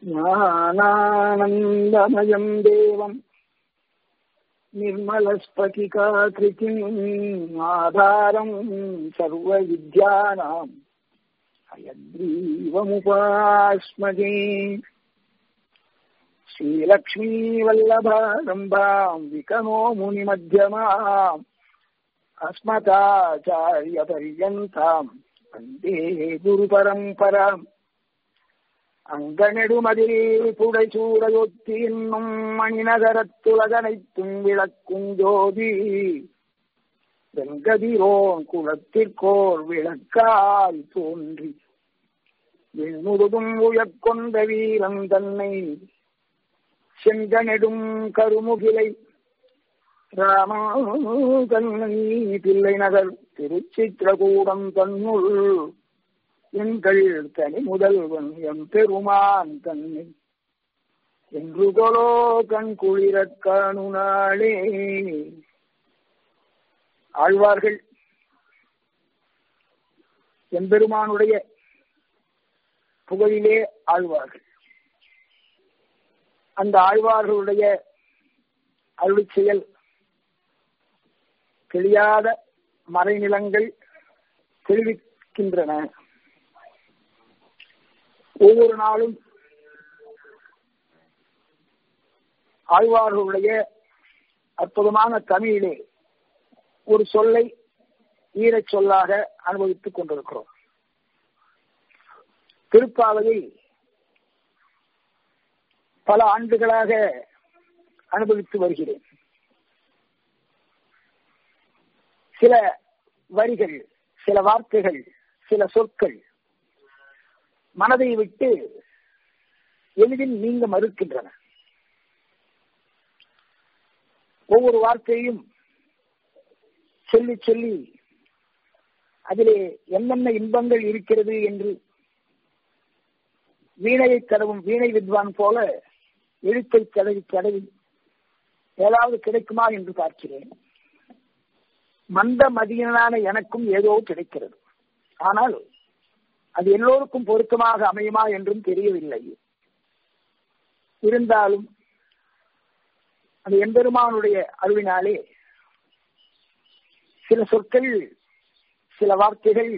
ज्ञानानन्दमयम् देवम् निर्मलस्फटिकाकृतिम् आधारम् सर्वविद्यानाम् हयग्रीवमुपास्महे श्रीलक्ष्मीवल्लभारम्भाम् विकनो मुनिमध्यमाम् अस्मदाचार्यपर्यन्ताम् वन्दे குருபரம்பராம் அங்கனெடுமதில் புடைசூடையொத்தி என்னும் மணிநகரத்துலகனைத்தும் விளக்கும் ஜோதி வெங்கதிரோன் குலத்திற்கோர் விளக்காய் தோன்றி விண்முழுதும் உயர்கொண்ட வீரன் தன்னை செங்கனெடும் கருமுகிலை ராமகண்ணை பிள்ளை நகர் திருச்சித்திரகூடம் தன்னுள் எங்கள் தனி முதல்வன் எம் பெருமான் தன்னை என்று கொலோ கண் குளிரக் காணுனாளே ஆழ்வார்கள் எம்பெருமானுடைய புகழிலே ஆழ்வார்கள் அந்த ஆழ்வார்களுடைய அருள் செயல் தெரியாத மறைநிலங்கள் தெரிவிக்கின்றன ஒவ்வொரு நாளும் ஆழ்வார்களுடைய அற்புதமான தமிழிலே ஒரு சொல்லை ஈரச் சொல்லாக அனுபவித்துக் கொண்டிருக்கிறோம் திருப்பாவையை பல ஆண்டுகளாக அனுபவித்து வருகிறேன் சில வரிகள் சில வார்த்தைகள் சில சொற்கள் மனதை விட்டு எளிதில் நீங்க மறுக்கின்றன ஒவ்வொரு வார்த்தையும் சொல்லி சொல்லி அதிலே என்னென்ன இன்பங்கள் இருக்கிறது என்று வீணையை கடவும் வீணை வித்வான் போல எழுத்தை கடவி கடவி ஏதாவது கிடைக்குமா என்று பார்க்கிறேன் மந்த மதியனான எனக்கும் ஏதோ கிடைக்கிறது ஆனால் அது எல்லோருக்கும் பொருத்தமாக அமையுமா என்றும் தெரியவில்லை இருந்தாலும் அந்த எம்பெருமானுடைய அருவினாலே சில சொற்கள் சில வார்த்தைகள்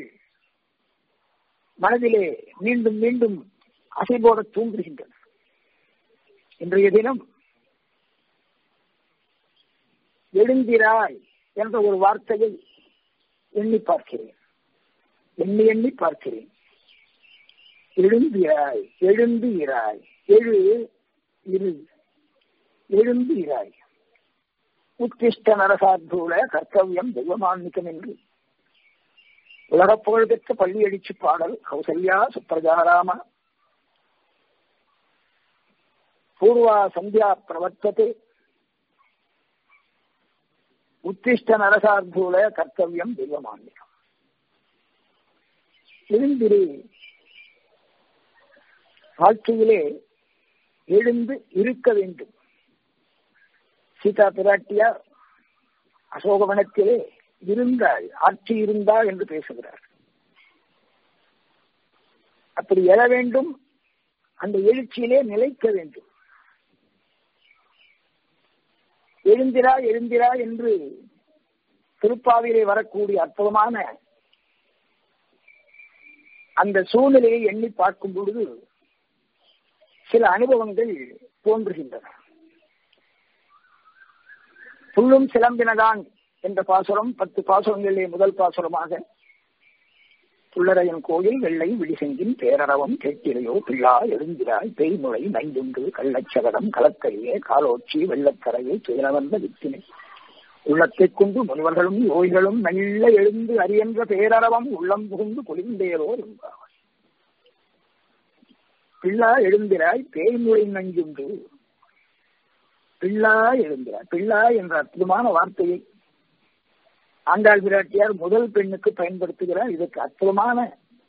மனதிலே மீண்டும் மீண்டும் அசைபோட தூங்குகின்றன இன்றைய தினம் எழுந்திராய் என்ற ஒரு வார்த்தையை எண்ணி பார்க்கிறேன் எண்ணி எண்ணி பார்க்கிறேன் எழுந்திராய் எழுந்து இராய் எழு இரு எழுந்து இராய் உத்திஷ்ட நரசாத்தூல கர்த்தவியம் தெய்வமான்மிக்கம் என்று உலக புகழ்பெற்ற பள்ளி அடிச்சு பாடல் கௌசல்யா சுப்பிரஜாராம பூர்வா சந்தியா பிரவர்த்ததே உத்திஷ்ட நரசார்த்தூல கர்த்தவியம் தெய்வமான்மிகம் எழுந்திரு வாழ்க்கையிலே எழுந்து இருக்க வேண்டும் சீதா பிராட்டியார் அசோகவனத்திலே இருந்தாள் ஆட்சி இருந்தாள் என்று பேசுகிறார் அப்படி எழ வேண்டும் அந்த எழுச்சியிலே நிலைக்க வேண்டும் எழுந்திரா எழுந்திரா என்று திருப்பாவிலே வரக்கூடிய அற்புதமான அந்த சூழ்நிலையை எண்ணி பார்க்கும் பொழுது சில அனுபவங்கள் தோன்றுகின்றன புல்லும் சிலம்பினதான் என்ற பாசுரம் பத்து பாசுரங்களிலே முதல் பாசுரமாக புள்ளரையன் கோயில் வெள்ளை விழிசெங்கின் பேரறவம் கேட்டிலையோ பிள்ளா எழுந்திராய் பெய்முளை நைந்துண்டு கள்ளச்சகடம் கலக்கரியே காலோச்சி வெள்ளக்கரையை துயரவந்த வித்தினை உள்ளத்தைக் கொண்டு முனிவர்களும் யோகிகளும் மெல்ல எழுந்து அறியன்ற பேரறவம் உள்ளம் புகுந்து குளிர்ந்தேரோ என்பார் பிள்ளா எழுந்திராய் பேய்மொழி நஞ்சுண்டு பிள்ளா எழுந்திராய் பிள்ளா என்ற அற்புதமான வார்த்தையை ஆண்டாள் பிராட்டியார் முதல் பெண்ணுக்கு பயன்படுத்துகிறார் இதற்கு அற்புதமான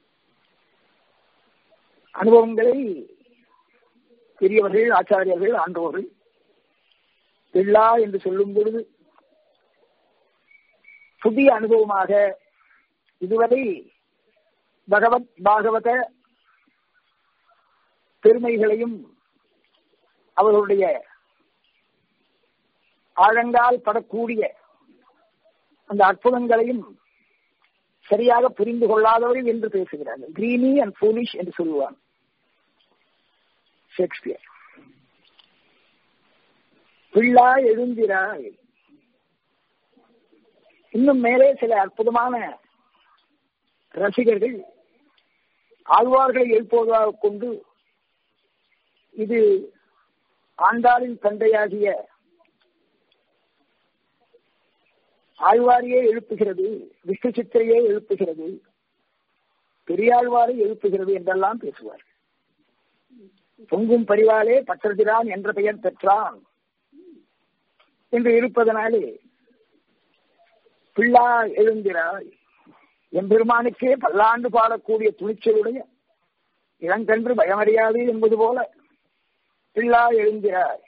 அனுபவங்களை பெரியவர்கள் ஆச்சாரியர்கள் ஆண்டோர்கள் பிள்ளா என்று சொல்லும் பொழுது புதிய அனுபவமாக இதுவரை பகவத் பாகவத பெருமைகளையும் அவர்களுடைய ஆழங்கால் படக்கூடிய அந்த அற்புதங்களையும் சரியாக புரிந்து கொள்ளாதவர்கள் என்று பேசுகிறார்கள் கிரீனி அண்ட் ஃபூலிஷ் என்று சொல்லுவான் ஷேக்ஸ்பியர் பிள்ளா எழுந்திராய் இன்னும் மேலே சில அற்புதமான ரசிகர்கள் ஆழ்வார்களை எழுப்புவதாக கொண்டு இது ஆண்டாளின் தந்தையாகிய ஆழ்வாரியே எழுப்புகிறது விஷ்ணு சித்திரையே எழுப்புகிறது பெரியாழ்வாரை எழுப்புகிறது என்றெல்லாம் பேசுவார் பொங்கும் பரிவாலே பற்றதிரான் என்ற பெயர் பெற்றான் என்று இருப்பதனாலே பிள்ளா எழுந்திராய் எம்பெருமானுக்கே பல்லாண்டு பாடக்கூடிய துணிச்சலுடைய இளங்கன்று பயமறியாது என்பது போல பிள்ளா எழுந்திராய்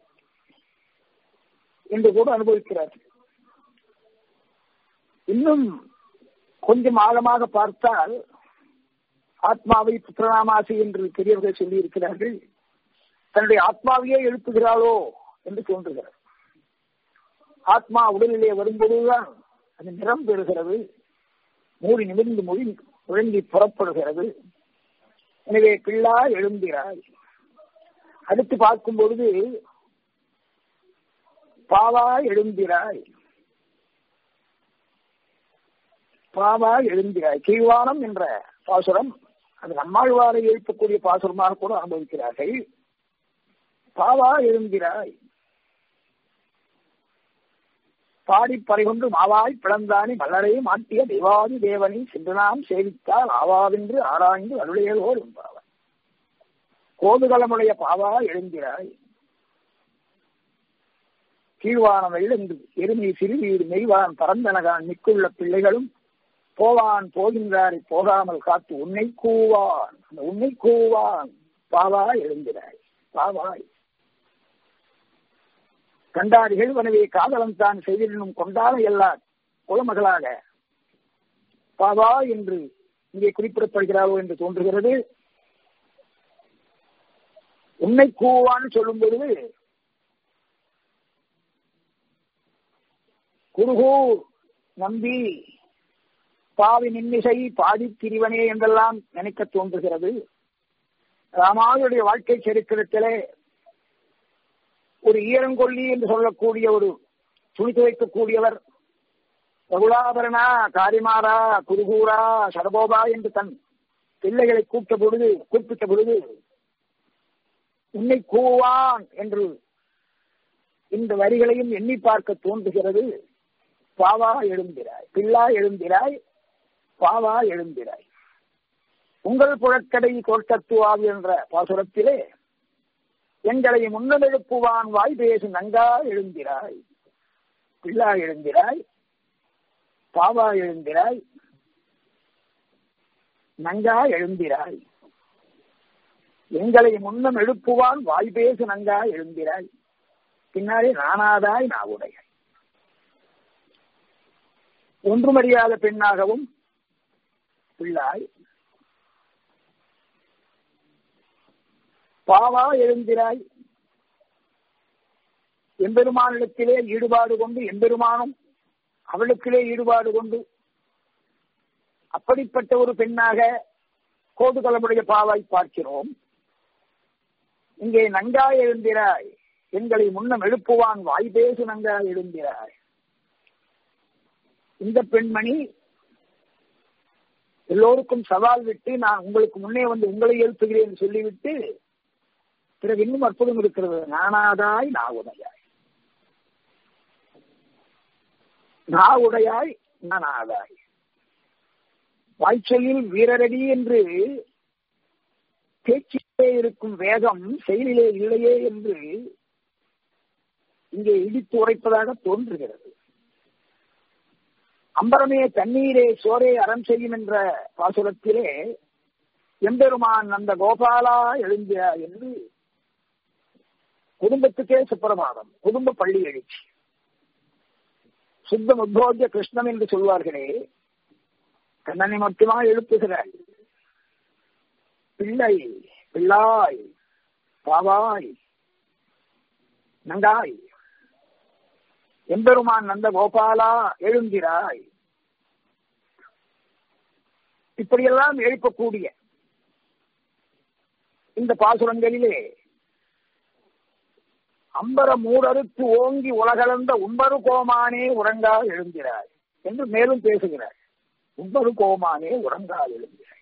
என்று கூட அனுபவிக்கிறார் இன்னும் கொஞ்சம் ஆழமாக பார்த்தால் ஆத்மாவை புத்திரநாமாசி என்று பெரியவர்கள் சொல்லி இருக்கிறார்கள் தன்னுடைய ஆத்மாவையே எழுப்புகிறாளோ என்று தோன்றுகிறது ஆத்மா உடலிலே வரும்போதுதான் அது நிறம் பெறுகிறது மூடி நிமிர்ந்து மொழி முழங்கி புறப்படுகிறது எனவே பிள்ளா எழுந்திராய் அடுத்து பார்க்கும் பொழுது பாவா எழுந்திராய் பாவா எழுந்திராய் கீழ்வானம் என்ற பாசுரம் அது நம்மாழ்வாரை எழுப்பக்கூடிய பாசுரமாக கூட அனுபவிக்கிறார்கள் பாவா எழுந்திராய் பாடி பறிகொண்டு மாவாய் பிளந்தானி மலரை மாட்டிய தேவாதி தேவனை சென்று நாம் சேவித்தால் ஆவாவென்று ஆராய்ந்து அருளையலோர் என்பாவன் கோதுகலமுடைய பாவா எழுந்திராய் கீழ்வானம் வெள்ளென்று எருமை சிறுவீடு மெய்வான் பரந்தனகான் மிக்குள்ள பிள்ளைகளும் போவான் போகின்றாரை போகாமல் காத்து உன்னை கூவான் அந்த உன்னை கூவான் பாவா எழுந்திராய் பாவாய் கண்டாரிகள் எனவே காதலம் தான் செய்திடனும் கொண்டாட எல்லா குலமகளாக பாவா என்று இங்கே குறிப்பிடப்படுகிறாரோ என்று தோன்றுகிறது உன்னை கூவான்னு சொல்லும் பொழுது குருகூர் நம்பி பாவி நின்னிசை பாடி திரிவனே என்றெல்லாம் நினைக்க தோன்றுகிறது ராமாவுடைய வாழ்க்கை சரித்திரத்திலே ஒரு ஈரங்கொல்லி என்று சொல்லக்கூடிய ஒரு துணி துவைக்கக்கூடியவர் ரகுலாபரணா காரிமாரா குருகூரா சரபோபா என்று தன் பிள்ளைகளை கூப்பிட்ட பொழுது கூப்பிட்ட பொழுது உன்னை கூவான் என்று இந்த வரிகளையும் எண்ணி பார்க்க தோன்றுகிறது பாவா எழுந்திராய் பிள்ளா எழுந்திராய் பாவா எழுந்திராய் உங்கள் புழக்கடை கோட்டத்துவாவி என்ற பாசுரத்திலே எங்களை முன்னெழுப்புவான் வாய் பேசு நங்கா எழுந்திராய் பிள்ளா எழுந்திராய் பாவா எழுந்திராய் நங்கா எழுந்திராய் எங்களை முன்னம் எழுப்புவான் வாய் பேசு நங்கா எழுந்திராய் பின்னாலே நானாதாய் நாவுடைய ஒன்றுமறியாத பெண்ணாகவும் பிள்ளாய் பாவா எழுந்திராய் எம்பெருமானிடத்திலே ஈடுபாடு கொண்டு எம்பெருமானும் அவளுக்கிலே ஈடுபாடு கொண்டு அப்படிப்பட்ட ஒரு பெண்ணாக கோதுகலமுடைய பாவாய் பார்க்கிறோம் இங்கே நங்கா எழுந்திராய் எங்களை முன்னம் எழுப்புவான் வாய் பேசு நங்கா எழுந்திராய் இந்த பெண்மணி எல்லோருக்கும் சவால் விட்டு நான் உங்களுக்கு முன்னே வந்து உங்களை எழுப்புகிறேன் சொல்லிவிட்டு பிறகு இன்னும் அற்புதம் இருக்கிறது நானாதாய் நாவுடையாய் நாவுடையாய் நானாதாய் வாய்ச்சொல்லில் வீரரடி என்று பேச்சிலே இருக்கும் வேகம் செயலிலே இல்லையே என்று இங்கே இடித்து உரைப்பதாக தோன்றுகிறது அம்பரமே தண்ணீரே சோரே அறம் செய்யும் என்ற பாசுரத்திலே எம்பெருமான் அந்த கோபாலா எழுந்த என்று குடும்பத்துக்கே சுப்பிரமாதம் குடும்ப பள்ளி எழுச்சி சுத்தம் உத்போத்திய கிருஷ்ணன் என்று சொல்வார்களே கண்ணனை மட்டுமா எழுப்புகிறாள் பிள்ளை பிள்ளாய் பாவாய் நங்காய் எம்பெருமான் நந்த கோபாலா எழுந்திராய் இப்படியெல்லாம் எழுப்பக்கூடிய இந்த பாசுரங்களிலே அம்பர மூடறுத்து ஓங்கி உலகளந்த உம்பரு கோமானே உறங்கா எழுந்திராய் என்று மேலும் பேசுகிறார் உம்பரு கோமானே உறங்கா எழுந்திராய்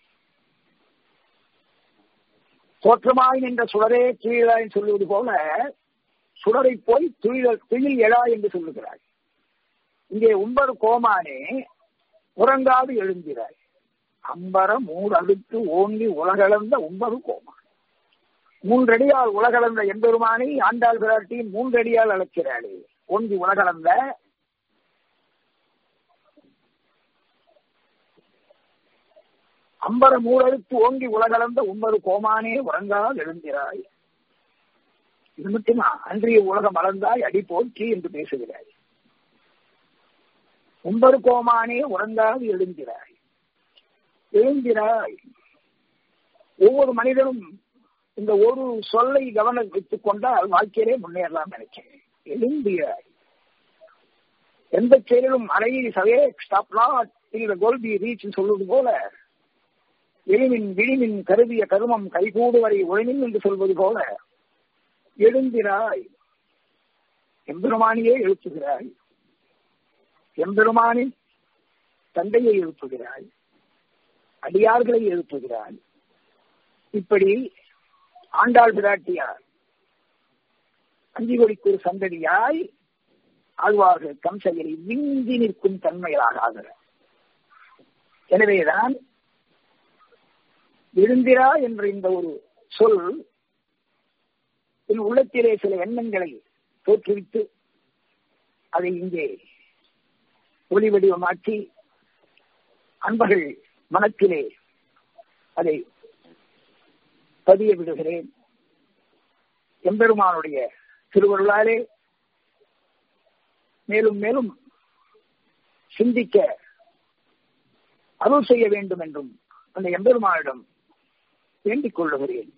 தோற்றமாய் நின்ற சுடரே கீழாய் சொல்லுவது போல சுடரை போய் துயில் துயில் எழா என்று சொல்லுகிறாய் இங்கே உம்பர் கோமானே உறங்காது எழுந்திராய் அம்பர மூடறுத்து ஓங்கி உலகளந்த உம்பரு கோமான் மூன்றடியால் உலகளந்த எம்பெருமானை ஆண்டாள் பிராட்டி மூன்றடியால் அழைக்கிறாளே ஓங்கி உலகளந்த அம்பர மூடறுத்து ஓங்கி உலகளந்த உம்பரு கோமானே உறங்கால் எழுந்திராய் இது மட்டுமா அன்றைய உலகம் வளர்ந்தாய் அடி போற்றி என்று பேசுகிறாய் உம்பரு கோமானே உறங்காது எழுந்திராய் எழுந்திராய் ஒவ்வொரு மனிதனும் இந்த ஒரு சொல்லை கவனம் வைத்துக் கொண்டால் வாழ்க்கையிலே முன்னேறலாம் நினைக்கிறேன் எழுந்திராய் எந்த செயலிலும் அலையில் சவே ஸ்டாப் நாட் இந்த கோல் பி ரீச் சொல்வது போல எளிமின் விழிமின் கருதிய கருமம் கைகூடு வரை ஒழிமின் என்று சொல்வது போல எழுந்திராய் எம்பெருமானியே எழுப்புகிறாய் எம்பெருமானின் தந்தையை எழுப்புகிறாய் அடியார்களை எழுப்புகிறாய் இப்படி ஆண்டாள் பிராட்டியார் அஞ்சிகொடிக்கு ஒரு சந்ததியாய் ஆழ்வார்கள் கம்சையை விஞ்சி நிற்கும் தன்மையாக ஆகிறார் எனவேதான் எழுந்திரா என்ற இந்த ஒரு சொல் என் உள்ளத்திலே சில எண்ணங்களை தோற்றுவித்து அதை இங்கே ஒளி வடிவமாற்றி அன்பர்கள் மனத்திலே அதை பதிய விடுகிறேன் எம்பெருமானுடைய திருவருளாலே மேலும் மேலும் சிந்திக்க அருள் செய்ய வேண்டும் என்றும் அந்த எம்பெருமானிடம் வேண்டிக் கொள்ளுகிறேன்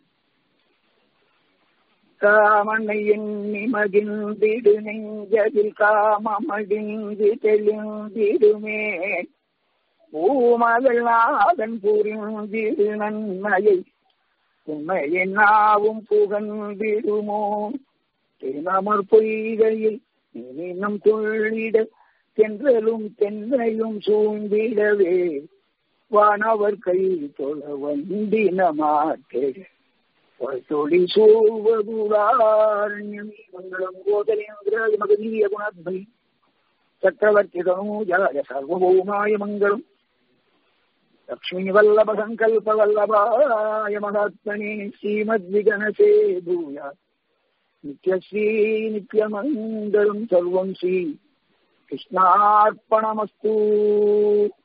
காமனை எண்ணி மகிழ்ந்திடு நெஞ்சதில் காமமடிந்து தெளிந்திடுமே பூமகள் நாதன் புரிந்திடு நன்மையை உண்மையென்னாவும் புகழ்ந்திடுமோ தினமர் பொய்கையில் இனம் துள்ளிட தென்றலும் தென்னையும் சூழ்ந்திடவே வானவர் கை தொழ வந்தினமாட்டே தொழி சூழ்வதுராரண்யம் மங்களம் கோதலேந்திர மகதீய குணாத்மனி சக்கரவர்த்தி தனூஜாய சர்வபௌமாய மங்களம் லக்ஷ்மீ வல்லப சங்கல்ப வல்லபாய மகாத்மனே ஸ்ரீமத்விகனசே பூயா நித்யஸ்ரீ நித்யமங்கலம் சர்வம் ஸ்ரீ கிருஷ்ணார்ப்பணமஸ்து